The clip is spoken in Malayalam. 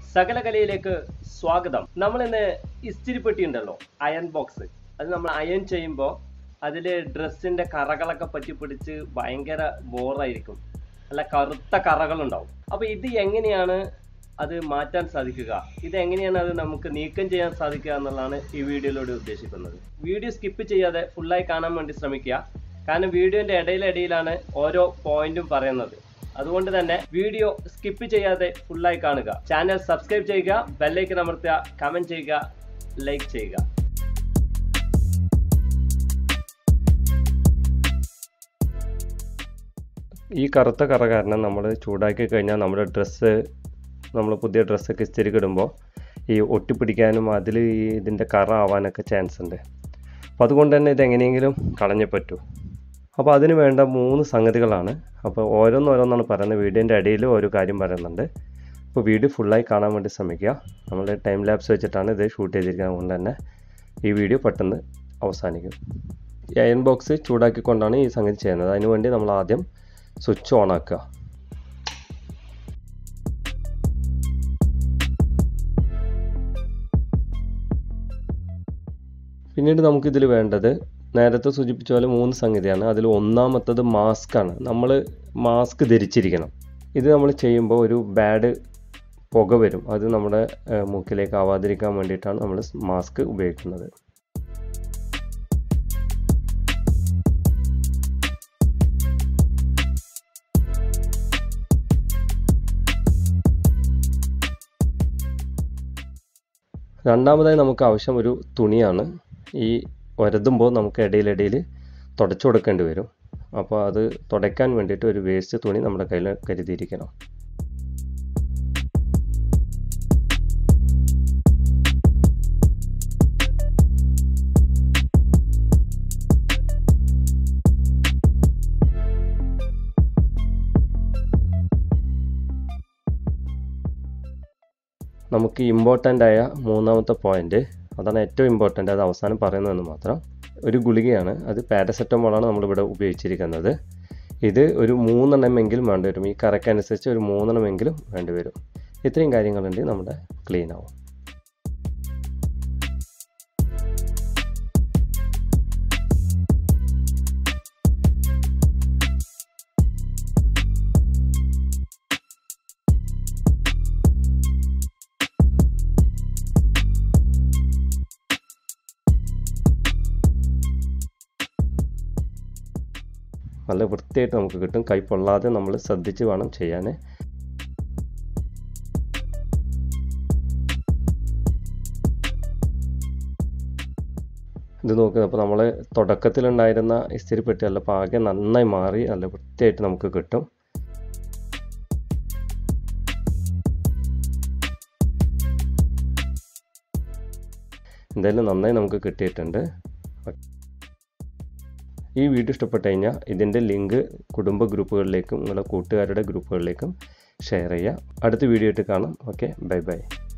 സകലകലയിലേക്ക് സ്വാഗതം നമ്മൾ ഇന്ന് ഇസ്തിരിപ്പെട്ടി ഉണ്ടല്ലോ അയൺ ബോക്സ് അത് നമ്മൾ അയൺ ചെയ്യുമ്പോൾ അതിൽ ഡ്രസ്സിന്റെ കറകളൊക്കെ പറ്റി പിടിച്ച് ഭയങ്കര ബോറായിരിക്കും അല്ല കറുത്ത കറകളുണ്ടാവും അപ്പൊ ഇത് എങ്ങനെയാണ് അത് മാറ്റാൻ സാധിക്കുക ഇത് എങ്ങനെയാണ് അത് നമുക്ക് നീക്കം ചെയ്യാൻ സാധിക്കുക എന്നുള്ളതാണ് ഈ വീഡിയോയിലൂടെ ഉദ്ദേശിക്കുന്നത് വീഡിയോ സ്കിപ്പ് ചെയ്യാതെ ഫുള്ളായി കാണാൻ വേണ്ടി ശ്രമിക്കുക കാരണം വീഡിയോന്റെ ഇടയിലിടയിലാണ് ഓരോ പോയിന്റും പറയുന്നത് അതുകൊണ്ട് തന്നെ വീഡിയോ സ്കിപ്പ് ചെയ്യാതെ ഫുള്ളായി കാണുക ചാനൽ സബ്സ്ക്രൈബ് ചെയ്യുക ബെല്ലൈക്കൻ അമർത്തുക കമന്റ് ചെയ്യുക ലൈക്ക് ചെയ്യുക ഈ കറുത്ത കറ കാരണം നമ്മൾ ചൂടാക്കി കഴിഞ്ഞാൽ നമ്മുടെ ഡ്രസ്സ് നമ്മൾ പുതിയ ഡ്രസ്സൊക്കെ ഇസ്തിരി ഇടുമ്പോൾ ഈ ഒട്ടിപ്പിടിക്കാനും അതിൽ ഈ ഇതിൻ്റെ കറ ആവാനൊക്കെ ചാൻസ് ഉണ്ട് അപ്പോൾ അതുകൊണ്ട് തന്നെ ഇത് എങ്ങനെയെങ്കിലും കളഞ്ഞേ പറ്റൂ അപ്പോൾ അതിന് വേണ്ട മൂന്ന് സംഗതികളാണ് അപ്പോൾ ഓരോന്നോരോന്നാണ് പറയുന്നത് വീഡിയോൻ്റെ ഇടയിൽ ഓരോ കാര്യം പറയുന്നുണ്ട് അപ്പോൾ വീഡിയോ ഫുള്ളായി കാണാൻ വേണ്ടി ശ്രമിക്കുക നമ്മൾ ടൈം ലാബ്സ് വെച്ചിട്ടാണ് ഇത് ഷൂട്ട് ചെയ്തിരിക്കുന്നത് അതുകൊണ്ട് തന്നെ ഈ വീഡിയോ പെട്ടെന്ന് അവസാനിക്കും ഈ അയൺ ബോക്സ് ചൂടാക്കിക്കൊണ്ടാണ് ഈ സംഗതി ചെയ്യുന്നത് അതിനുവേണ്ടി നമ്മൾ ആദ്യം സ്വിച്ച് ഓൺ ആക്കുക പിന്നീട് നമുക്കിതിൽ വേണ്ടത് നേരത്തെ സൂചിപ്പിച്ച പോലെ മൂന്ന് സംഗതിയാണ് അതിൽ ഒന്നാമത്തത് മാസ്ക് ആണ് നമ്മൾ മാസ്ക് ധരിച്ചിരിക്കണം ഇത് നമ്മൾ ചെയ്യുമ്പോൾ ഒരു ബാഡ് പുക വരും അത് നമ്മുടെ ഏഹ്, മൂക്കിലേക്ക് ആവാതിരിക്കാൻ വേണ്ടിയിട്ടാണ് നമ്മൾ മാസ്ക് ഉപയോഗിക്കുന്നത് രണ്ടാമതായി നമുക്ക് ആവശ്യം ഒരു തുണിയാണ് ഈ ഒരതുമ്പോൾ നമുക്ക് ഇടയിലിടയിൽ തുടച്ചു കൊടുക്കേണ്ടി വരും അപ്പോൾ അത് തുടയ്ക്കാൻ വേണ്ടിയിട്ട് ഒരു വേസ്റ്റ് തുണി നമ്മുടെ കയ്യിൽ കരുതിയിരിക്കണം നമുക്ക് ഇമ്പോർട്ടൻ്റ് ആയ മൂന്നാമത്തെ പോയിന്റ് അതാണ് ഏറ്റവും ഇമ്പോർട്ടൻ്റ് അത് അവസാനം പറയുന്നതെന്ന് മാത്രം ഒരു ഗുളികയാണ് അത് പാരസെറ്റമോളാണ് നമ്മളിവിടെ ഉപയോഗിച്ചിരിക്കുന്നത് ഇത് ഒരു മൂന്നെണ്ണമെങ്കിലും വേണ്ടി വരും ഈ കറക്കനുസരിച്ച് ഒരു മൂന്നെണ്ണമെങ്കിലും വേണ്ടി വരും ഇത്രയും കാര്യങ്ങളുണ്ടെങ്കിൽ നമ്മുടെ ക്ലീൻ ആവും നല്ല വൃത്തിയായിട്ട് നമുക്ക് കിട്ടും കൈ പൊള്ളാതെ നമ്മൾ ശ്രദ്ധിച്ച് വേണം ചെയ്യാൻ ഇത് നോക്കുക അപ്പോൾ നമ്മൾ തുടക്കത്തിലുണ്ടായിരുന്ന ഇസ്തിരിപ്പെട്ടി നല്ല പാകെ നന്നായി മാറി നല്ല വൃത്തിയായിട്ട് നമുക്ക് കിട്ടും എന്തായാലും നന്നായി നമുക്ക് കിട്ടിയിട്ടുണ്ട് ഈ വീഡിയോ ഇഷ്ടപ്പെട്ട് കഴിഞ്ഞാൽ ഇതിൻ്റെ ലിങ്ക് കുടുംബ ഗ്രൂപ്പുകളിലേക്കും നിങ്ങളുടെ കൂട്ടുകാരുടെ ഗ്രൂപ്പുകളിലേക്കും ഷെയർ ചെയ്യുക അടുത്ത വീഡിയോ ആയിട്ട് കാണാം ഓക്കെ ബൈ ബൈ